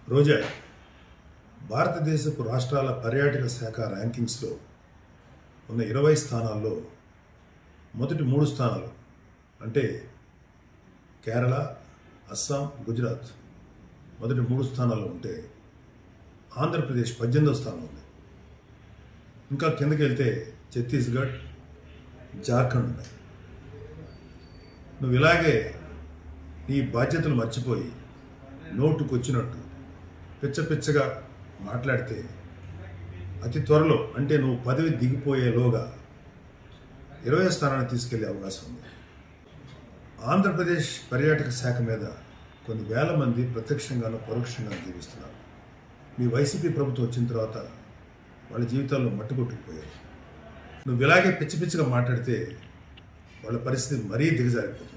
రోజా భారతదేశపు రాష్ట్రాల పర్యాటక శాఖ ర్యాంకింగ్స్లో ఉన్న ఇరవై స్థానాల్లో మొదటి మూడు స్థానాలు అంటే కేరళ అస్సాం గుజరాత్ మొదటి మూడు స్థానాల్లో ఉంటే ఆంధ్రప్రదేశ్ పద్దెనిమిదవ స్థానం ఉంది ఇంకా కిందకి వెళ్తే ఛత్తీస్గఢ్ జార్ఖండ్ ఉన్నాయి నువ్వు ఇలాగే నీ బాధ్యతలు మర్చిపోయి నోటుకొచ్చినట్టు పిచ్చ పిచ్చగా మాట్లాడితే అతి త్వరలో అంటే నువ్వు పదవి దిగిపోయేలోగా ఇరవై స్థానాన్ని తీసుకెళ్లే అవకాశం ఉంది ఆంధ్రప్రదేశ్ పర్యాటక శాఖ మీద కొన్ని వేల మంది ప్రత్యక్షంగానూ పరోక్షంగా జీవిస్తున్నారు మీ వైసీపీ ప్రభుత్వం వచ్చిన తర్వాత వాళ్ళ జీవితాల్లో మట్టుకొట్టుకుపోయారు నువ్వు ఇలాగే పిచ్చి పిచ్చిగా మాట్లాడితే వాళ్ళ పరిస్థితి మరీ దిగజారిపోతుంది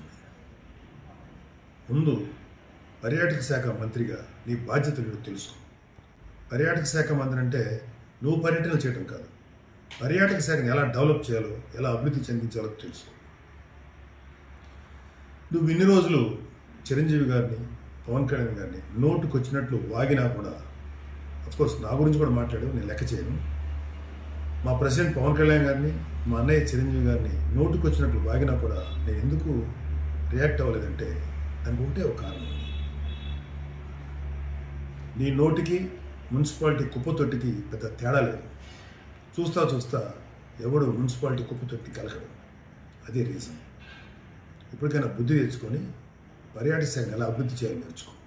ముందు పర్యాటక శాఖ మంత్రిగా నీ బాధ్యతలు ఏంటో తెలుసుకో పర్యాటక శాఖ మంత్రి అంటే నువ్వు పర్యటనలు చేయడం కాదు పర్యాటక శాఖను ఎలా డెవలప్ చేయాలో ఎలా అభివృద్ధి చెందించాలో తెలుసు నువ్వు ఇన్ని రోజులు చిరంజీవి గారిని పవన్ కళ్యాణ్ గారిని నోటుకు వచ్చినట్లు వాగినా కూడా కోర్స్ నా గురించి కూడా మాట్లాడు నేను లెక్క చేయను మా ప్రెసిడెంట్ పవన్ కళ్యాణ్ గారిని మా అన్నయ్య చిరంజీవి గారిని నోటుకు వచ్చినట్లు వాగినా కూడా నేను ఎందుకు రియాక్ట్ అవ్వలేదంటే దానికి ఒకటే ఒక కారణం ఉంది నీ నోటికి మున్సిపాలిటీ కుప్పతొట్టికి పెద్ద తేడా లేదు చూస్తా చూస్తా ఎవడు మున్సిపాలిటీ కుప్పతొట్టి కలకడు అదే రీజన్ ఇప్పటికైనా బుద్ధి తెచ్చుకొని పర్యాటక శాఖను ఎలా అభివృద్ధి చేయాలో నేర్చుకో